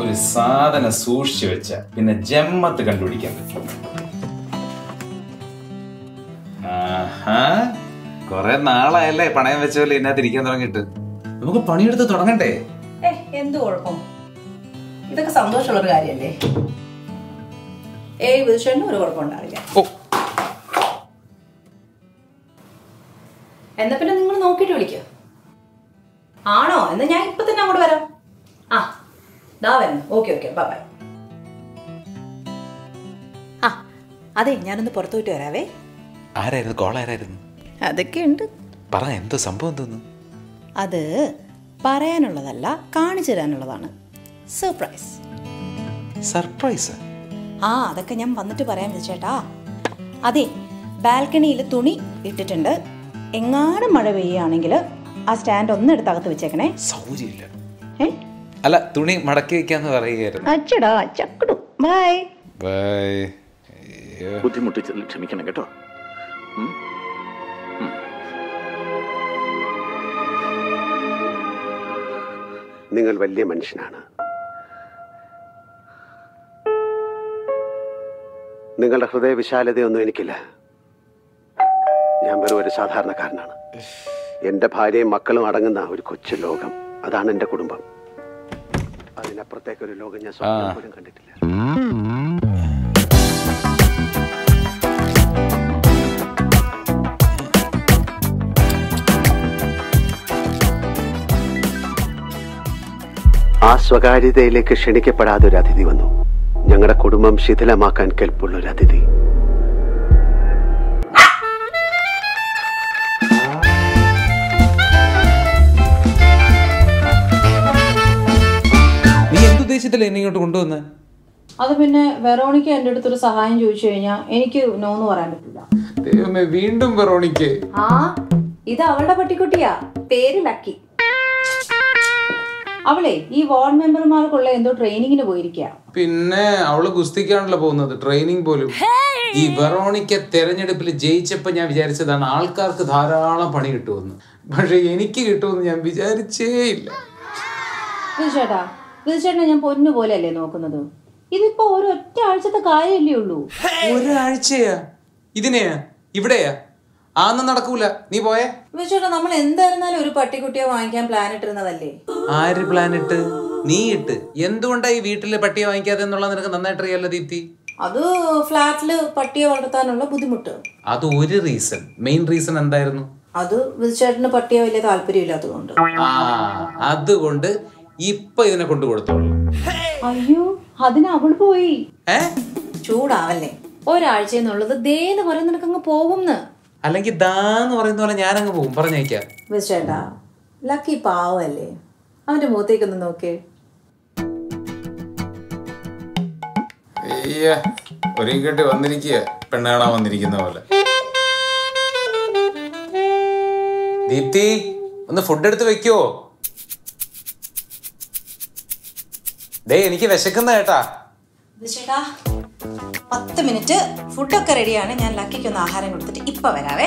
ഒരു സാധനം സൂക്ഷിച്ചു വെച്ച പിന്നെ ജമ്മത്ത് കണ്ടുപിടിക്കാൻ പറ്റും ആഹാ കൊറേ നാളായല്ലേ പണയം വെച്ച പോലെ ഇതിനകത്ത് ഇരിക്കാൻ തുടങ്ങിയിട്ട് നമുക്ക് പണിയെടുത്ത് തുടങ്ങണ്ടേ ഏ എന്ത് കുഴപ്പം ഇതൊക്കെ സന്തോഷമുള്ള ഒരു കാര്യല്ലേ ഏയ് വിധിച്ചേട്ടനും ഒരു കുഴപ്പമുണ്ടാവില്ല ഓ എന്നാ പിന്നെ നിങ്ങൾ നോക്കിയിട്ട് വിളിക്കോ ആണോ എന്നാ ഞാൻ ഇപ്പൊ തന്നെ അങ്ങോട്ട് വരാം ആ ദാ വരുന്നു ഓക്കെ ഓക്കെ ബൈ ബൈ ആ അതെ ഞാനൊന്ന് പുറത്തു പോയിട്ട് വരാവേ ആരായിരുന്നു കോൾ ആരായിരുന്നു അതൊക്കെ ഉണ്ട് പറ എന്തോ സംഭവം തോന്നുന്നു അത് പറയാനുള്ളതല്ല കാണിച്ചു തരാനുള്ളതാണ് സർപ്രൈസ് സർപ്രൈസ് ആ അതൊക്കെ ഞാൻ വന്നിട്ട് പറയാൻ ചേട്ടാ അതെ ബാൽക്കണിയിൽ തുണി ഇട്ടിട്ടുണ്ട് എങ്ങാനും മഴ പെയ്യുകയാണെങ്കിൽ ആ സ്റ്റാൻഡ് ഒന്ന് എടുത്ത് അകത്ത് വെച്ചേക്കണേ സൗകര്യമില്ല ഏ അല്ല തുണി മടക്കി വെക്കാന്ന് പറയുകയായിരുന്നു അച്ചടാ ചക്കടു ബൈ ബൈ ബുദ്ധിമുട്ടിച്ചതിൽ ക്ഷമിക്കണം കേട്ടോ ഉം? ഉം. നിങ്ങൾ വലിയ മനുഷ്യനാണ് നിങ്ങളുടെ ഹൃദയവിശാലതയൊന്നും എനിക്കില്ല ഞാൻ വെറും ഒരു സാധാരണക്കാരനാണ് എൻ്റെ ഭാര്യയും മക്കളും അടങ്ങുന്ന ഒരു കൊച്ചു ലോകം അതാണ് എൻ്റെ കുടുംബം അതിനപ്പുറത്തേക്കൊരു ലോകം ഞാൻ സ്വപ്നം പോലും കണ്ടിട്ടില്ല ആ സ്വകാര്യതയിലേക്ക് ക്ഷണിക്കപ്പെടാതെ ഒരു അതിഥി വന്നു ഞങ്ങളുടെ കുടുംബം ശിഥിലമാക്കാൻ കെൽപ്പുള്ള ഒരു അതിഥി നീ എന്തുദ്ദേശിച്ചില്ല എന്നെ ഇങ്ങോട്ട് കൊണ്ടുവന്ന് അത് പിന്നെ വെറോണിക്ക എൻ്റെ അടുത്തൊരു സഹായം ചോദിച്ചു കഴിഞ്ഞാൽ എനിക്ക് നോ എന്ന് പറയാൻ പറ്റില്ല ദൈവമേ വീണ്ടും വെറോണിക്ക് ആ ഇത് അവളുടെ പട്ടിക്കുട്ടിയാ പേര് ലക്കി അവളെ ഈ വാർഡ് മെമ്പർമാർക്കുള്ള എന്തോ ട്രെയിനിങ്ങിന് പോയിരിക്കുക പിന്നെ അവള് ഗുസ്തിക്കാണല്ലോ പോകുന്നത് ട്രെയിനിങ് പോലും ഈ വെറോണിക്ക തെരഞ്ഞെടുപ്പിൽ ജയിച്ചപ്പോ ഞാൻ വിചാരിച്ചതാണ് ആൾക്കാർക്ക് ധാരാളം പണി കിട്ടുമെന്ന് പക്ഷെ എനിക്ക് കിട്ടുമെന്ന് ഞാൻ വിചാരിച്ചേ ഇല്ല വിധിച്ചേട്ടാ വിധിച്ചേട്ടനെ ഞാൻ പൊന്നു പോലെയല്ലേ നോക്കുന്നത് ഇതിപ്പോ ഒരൊറ്റ ആഴ്ചത്തെ കാര്യമല്ലേ ഉള്ളൂ ഒരാഴ്ചയാ ഇതിനെയാ ഇവിടെയാ ആന്നും നടക്കൂല നീ പോയേ വിധിച്ചേട്ടാ നമ്മൾ എന്തായിരുന്നാലും ഒരു പട്ടിക്കുട്ടിയെ വാങ്ങിക്കാൻ പ്ലാൻ ഇട്ടിരുന്നതല്ലേ ആര് പ്ലാൻ ഇട്ട് നീ ഇട്ട് എന്തുകൊണ്ടാ ഈ വീട്ടില് പട്ടിയെ വാങ്ങിക്കാതെ എന്നുള്ളത് നിനക്ക് നന്നായിട്ട് അറിയാലോ ദീപ്തി അത് ഫ്ലാറ്റില് പട്ടിയെ വളർത്താനുള്ള ബുദ്ധിമുട്ട് അത് ഒരു റീസൺ മെയിൻ റീസൺ എന്തായിരുന്നു അത് വിധിച്ചേട്ടന് പട്ടിയെ വലിയ താല്പര്യമില്ലാത്തതുകൊണ്ട് ആ അതുകൊണ്ട് ഇപ്പൊ ഇതിനെ കൊണ്ടു കൊടുത്തോളൂ അയ്യോ അതിന് അവൾ പോയി ഏ ചൂടാവല്ലേ ഒരാഴ്ച എന്നുള്ളത് ദേന്ന് പറയുന്ന നിനക്കങ്ങ് പോകുംന്ന് അല്ലെങ്കിൽ ദാന്ന് പറയുന്ന പോലെ ഞാനങ്ങ് പോകും പറഞ്ഞേക്കാം വിധിച്ചേട്ടാ ലക്കി പാവല്ലേ അവന്റെ മുഖത്തേക്കൊന്ന് നോക്കേ ഒരു കെട്ടി വന്നിരിക്കുക പെണ്ണ് കാണാൻ വന്നിരിക്കുന്ന പോലെ ദീപ്തി ഒന്ന് ഫുഡ് എടുത്ത് വെക്കുവോ ദേ എനിക്ക് വിശക്കുന്ന കേട്ടാ വിധിച്ചേട്ടാ പത്ത് മിനിറ്റ് ഫുഡൊക്കെ റെഡിയാണ് ഞാൻ ലക്കിക്ക് ഒന്ന് ആഹാരം കൊടുത്തിട്ട് ഇപ്പൊ വരാവേ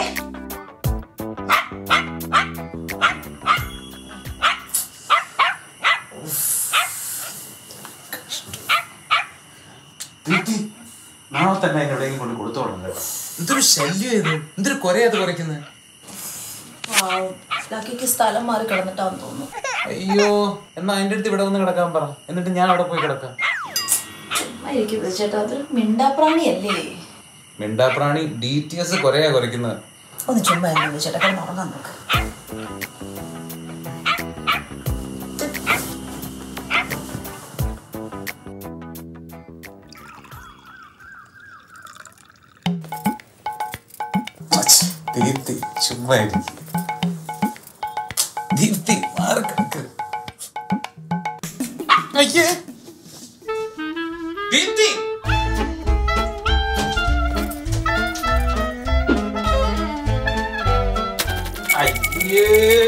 ദീപ്തി നാളെ തന്നെ എവിടെയെങ്കിലും കൊണ്ട് കൊടുത്തോളാം കേട്ടോ എന്തൊരു ശല്യം ഇത് എന്തൊരു കൊരയത് കുറയ്ക്കുന്നത് ലക്കിക്ക് സ്ഥലം മാറി കിടന്നിട്ടാന്ന് തോന്നുന്നു അയ്യോ എന്നാ അതിന്റെ അടുത്ത് ഇവിടെ വന്ന് കിടക്കാൻ പറ എന്നിട്ട് ഞാൻ അവിടെ പോയി കിടക്കാം എനിക്ക് വിധിച്ചേട്ടാ അതൊരു മിണ്ടാപ്രാണിയല്ലേ മിണ്ടാപ്രാണി ഡി ടി എസ് കൊറയാ കുറയ്ക്കുന്നത് ഒന്ന് ചുമ്മാ എന്നെ വിധിച്ചേട്ടാ കിടന്ന് ഉറങ്ങാൻ നോക്ക് ദീപ്തി ചുമ്മാ ഇരിക്ക്. ദീപ്തി മാറി കിടക്ക് അയ്യേ ദീപ്തി അയ്യേ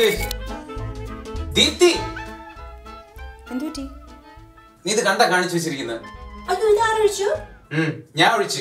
ദീപ്തി എന്തു പറ്റി നീ ഇത് കണ്ട കാണിച്ചു വെച്ചിരിക്കുന്നത് അയ്യോ ഇത് ആരൊഴിച്ചു ഉം, ഞാൻ ഒഴിച്ച്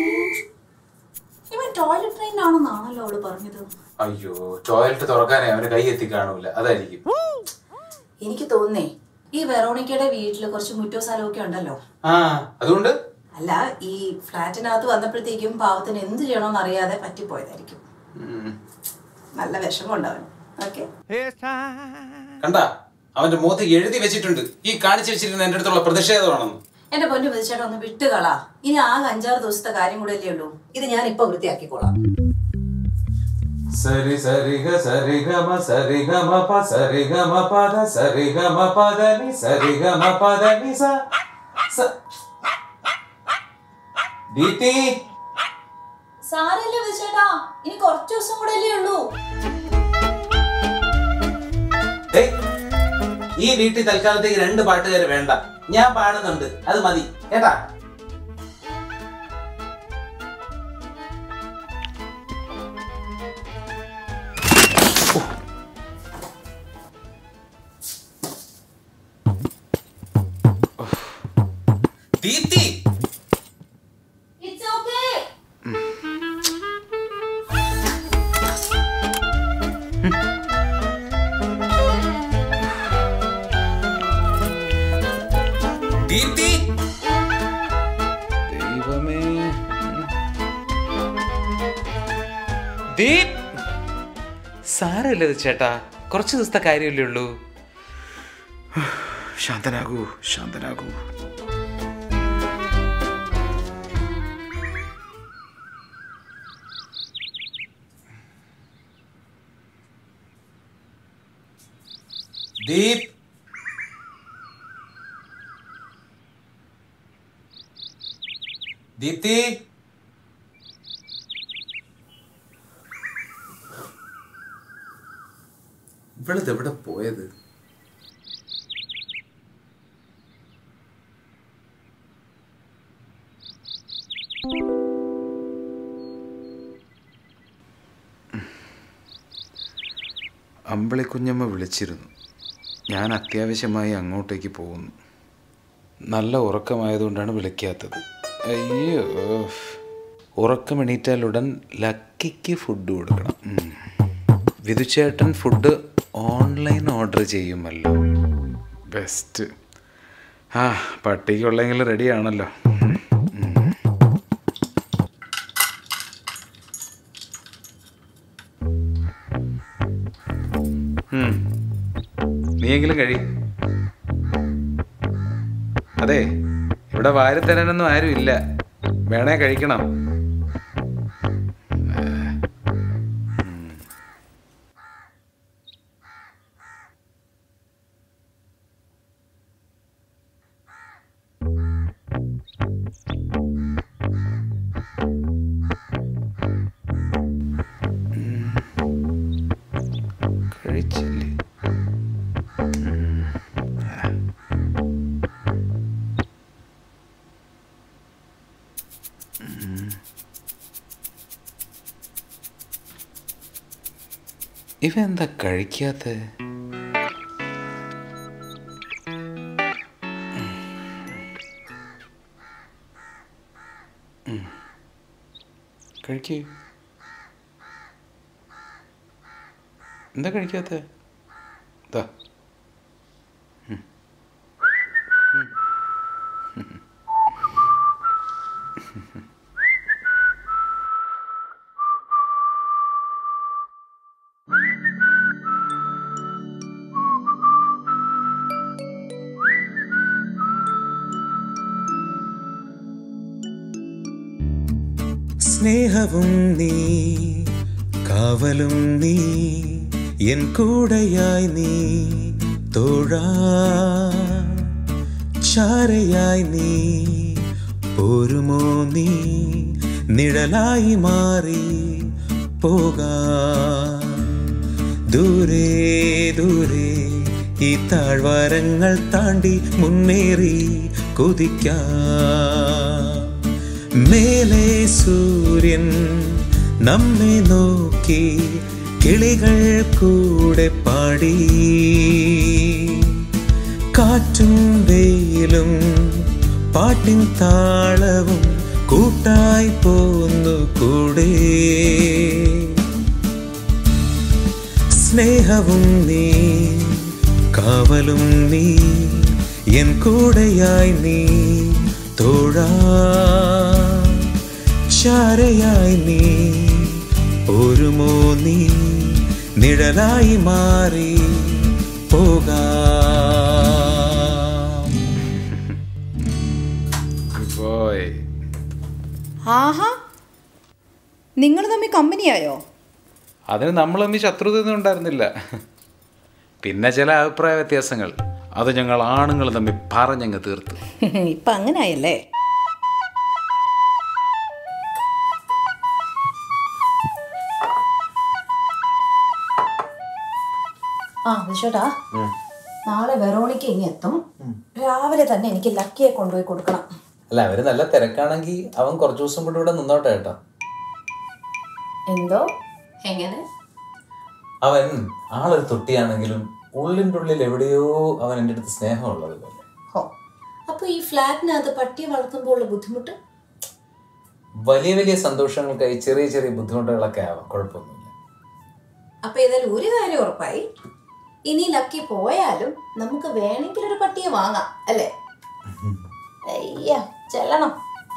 ഇവൻ ടോയ്ലറ്റ് ട്രെയിൻ ആണെന്നാണല്ലോ അവള് പറഞ്ഞത് അയ്യോ ടോയ്ലറ്റ് തുറക്കാനേ അവന് കൈ എത്തി കാണൂല അതായിരിക്കും എനിക്ക് തോന്നേ ഈ വെറോണിക്കയുടെ വീട്ടിൽ കുറച്ച് മുറ്റോ സ്ഥലമൊക്കെ ഉണ്ടല്ലോ ആ അതുകൊണ്ട് അല്ല ഈ ഫ്ലാറ്റിനകത്ത് വന്നപ്പോഴത്തേക്കും പാവത്തിന് എന്ത് ചെയ്യണമെന്ന് അറിയാതെ പറ്റിപ്പോയതായിരിക്കും ഉം. നല്ല വിഷമമുണ്ട് അവന് ഓക്കെ കണ്ട അവന്റെ മുഖത്ത് എഴുതി വെച്ചിട്ടുണ്ട് ഈ കാണിച്ചു വെച്ചിരിക്കുന്ന എന്റെ അടുത്തുള്ള പ്രതിഷേധമാണെന്ന് എന്റെ പൊന്നു വിധിച്ചേട്ടാ ഒന്ന് വിട്ടുകളാ ഇനി ആകെ അഞ്ചാറ് ദിവസത്തെ കാര്യം കൂടെ അല്ലേ ഉള്ളൂ ഇത് ഞാൻ ഇപ്പൊ വൃത്തിയാക്കിക്കോളാം സരി സരി ഗ സരി ഗ മ സരി ഗ മ പ സരി ഗ മ പ ധ സരി ഗ മ പ ധ നി സരി ഗ മ പ ധ നി സ സ ദീപ്തി സാരല്ലേ വിധിച്ചേട്ടാ ഇനി കുറച്ച് ദിവസം കൂടെ അല്ലേ ഉള്ളൂ ഏയ്, ഈ വീട്ടിൽ തൽക്കാലത്തേക്ക് രണ്ട് പാട്ടുകാര് വേണ്ട ഞാൻ പാടുന്നുണ്ട് അത് മതി കേട്ടാ ദീപ്തി ഇറ്റ്സ് ഓക്കേ ദീപ്തി ദൈവമേ ദീപ് സാരമില്ലത് ചേട്ടാ കുറച്ച് ദിവസത്തെ കാര്യമല്ലേ ഉള്ളൂ ശാന്തനാകൂ ശാന്തനാകൂ ദീപ് ദീപ്തി ഇവളിത് എവിടെ പോയത് അമ്പിളിക്കുഞ്ഞമ്മ വിളിച്ചിരുന്നു ഞാൻ അത്യാവശ്യമായി അങ്ങോട്ടേക്ക് പോകുന്നു നല്ല ഉറക്കമായതുകൊണ്ടാണ് വിളിക്കാത്തത് അയ്യോ ഉറക്കം എണീറ്റാലുടൻ ലക്കിക്ക് ഫുഡ് കൊടുക്കണം ഉം. വിധുചേട്ടൻ ഫുഡ് ഓൺലൈൻ ഓർഡർ ചെയ്യുമല്ലോ ബെസ്റ്റ് ആ പട്ടിക്കുള്ളെങ്കിൽ റെഡിയാണല്ലോ നീയെങ്കിലും കഴി അതെ ഇവിടെ വാരിത്തരാനൊന്നും ആരും ഇല്ല വേണേ കഴിക്കണം കഴിച്ചില്ലേ ഇവ എന്താ കഴിക്കാത്ത കഴിക്കേ എന്താ കഴിക്കാത്ത ഇതാ സ്നേഹവും നീ കാവലും നീ എൻ കൂടെയായി നീ തോഴാ ചാരയായി നീ പോരുമോ നീ നിഴലായി മാറി പോകാ ദൂരെ ദൂരെ ഈ താഴ്വാരങ്ങൾ താണ്ടി മുന്നേറി കുതിക്കാം മേലെ സൂര്യൻ നമ്മെ നോക്കി കിളികൾ കൂടെ പാടി കാറ്റും വെയിലും പാട്ടിൻ താളവും കൂട്ടായി പോന്നു കൂടെ സ്നേഹവും നീ കാവലും നീ എൻ കൂടെയായി നീ തോഴാ ചാരയായി നീ ഒരുമോ നീ നിഴലായി മാറി പോകാം പോയ് ആഹാ നിങ്ങൾ തമ്മിൽ കമ്പനിയായോ അതിന് നമ്മൾ തമ്മിൽ ശത്രുതയൊന്നും ഉണ്ടായിരുന്നില്ല പിന്നെ ചില അഭിപ്രായ വ്യത്യാസങ്ങൾ അത് ഞങ്ങൾ ആണുങ്ങൾ തമ്മിൽ പറഞ്ഞങ്ങ് തീർത്തു ഇപ്പം അങ്ങനായല്ലേ ആ വിശ്വട്ടാ നാളെ വെറോണിക്ക ഇങ്ങ് എത്തും രാവിലെ തന്നെ എനിക്ക് ലക്കിയെ കൊണ്ടുപോയി കൊടുക്കണം അല്ല അവര് നല്ല തിരക്കാണെങ്കിൽ അവൻ കുറച്ചു ദിവസം കൂടി ഇവിടെ നിന്നോട്ടെ കേട്ടോ എന്തോ എങ്ങനെ അവൻ ആളൊരു തൊട്ടിയാണെങ്കിലും ഉള്ളിൻ്റെ ഉള്ളിൽ എവിടെയോ അവൻ എൻ്റെ അടുത്ത് സ്നേഹമുള്ളത് പോലെ ഹോ അപ്പൊ ഈ ഫ്ലാറ്റിനകത്ത് പട്ടിയെ വളർത്തുമ്പോൾ ഉള്ള ബുദ്ധിമുട്ട് വലിയ വലിയ സന്തോഷങ്ങൾക്കായി ചെറിയ ചെറിയ ബുദ്ധിമുട്ടുകളൊക്കെ ആവാം കുഴപ്പമൊന്നുമില്ല അപ്പൊ ഏതായാലും ഒരു കാര്യം ഉറപ്പായി ഇനി ലക്കി പോയാലും നമുക്ക് വേണമെങ്കിൽ ഒരു പട്ടിയെ വാങ്ങാം അല്ലേ അയ്യ ചെല്ലണം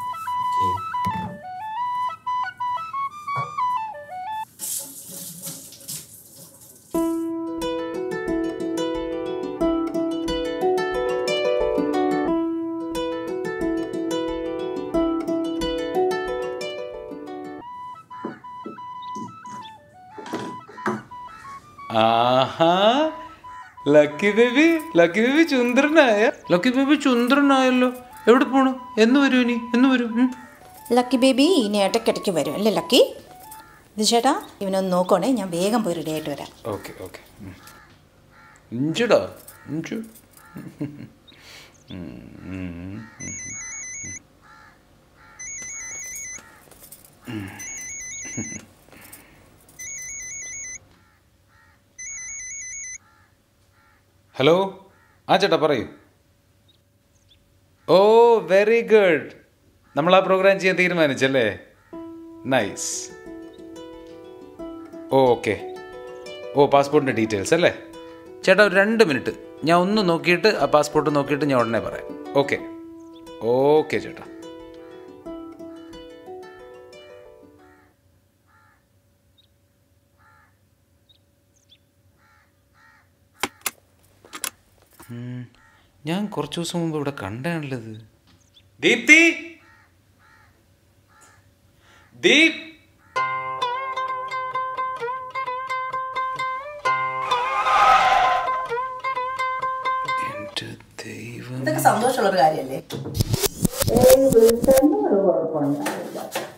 ആഹാ ലക്കി ബേബി ലക്കി ബേബി ചുന്ദ്രനായ ലക്കി ബേബി ചുന്ദ്രനായല്ലോ എവിടെ പോണു എന്ന് വരും ഇനി എന്ന് വരും ഉം. ലക്കി ബേബി ഇനി ഇടയ്ക്കിടയ്ക്ക് വരും അല്ലേ ലക്കി ഇത് ചേട്ടാ ഇവനൊന്ന് നോക്കണേ ഞാൻ വേഗം പോയി റെഡി ആയിട്ട് വരാം ഓക്കെ ഓക്കെ ഉം. ഇഞ്ചുടാ ഇഞ്ചു ഹലോ ആ ചേട്ടാ പറയൂ ഓ വെരി ഗുഡ് നമ്മൾ ആ പ്രോഗ്രാം ചെയ്യാൻ തീരുമാനിച്ചല്ലേ നൈസ് ഓ ഓക്കെ ഓ പാസ്പോർട്ടിൻ്റെ ഡീറ്റെയിൽസ് അല്ലേ ചേട്ടാ ഒരു രണ്ട് മിനിറ്റ് ഞാൻ ഒന്ന് നോക്കിയിട്ട് ആ പാസ്പോർട്ട് നോക്കിയിട്ട് ഞാൻ ഉടനെ പറയാം ഓക്കെ ഓക്കെ ചേട്ടാ ഉം, ഞാൻ കുറച്ച് ദിവസം മുമ്പ് ഇവിടെ കണ്ടാണല്ലത് ദീപ്തി ദീപ് എൻ്റെ ദൈവം ഇതൊക്കെ സന്തോഷമുള്ള ഒരു കാര്യല്ലേ കുഴപ്പമുണ്ടാവില്ല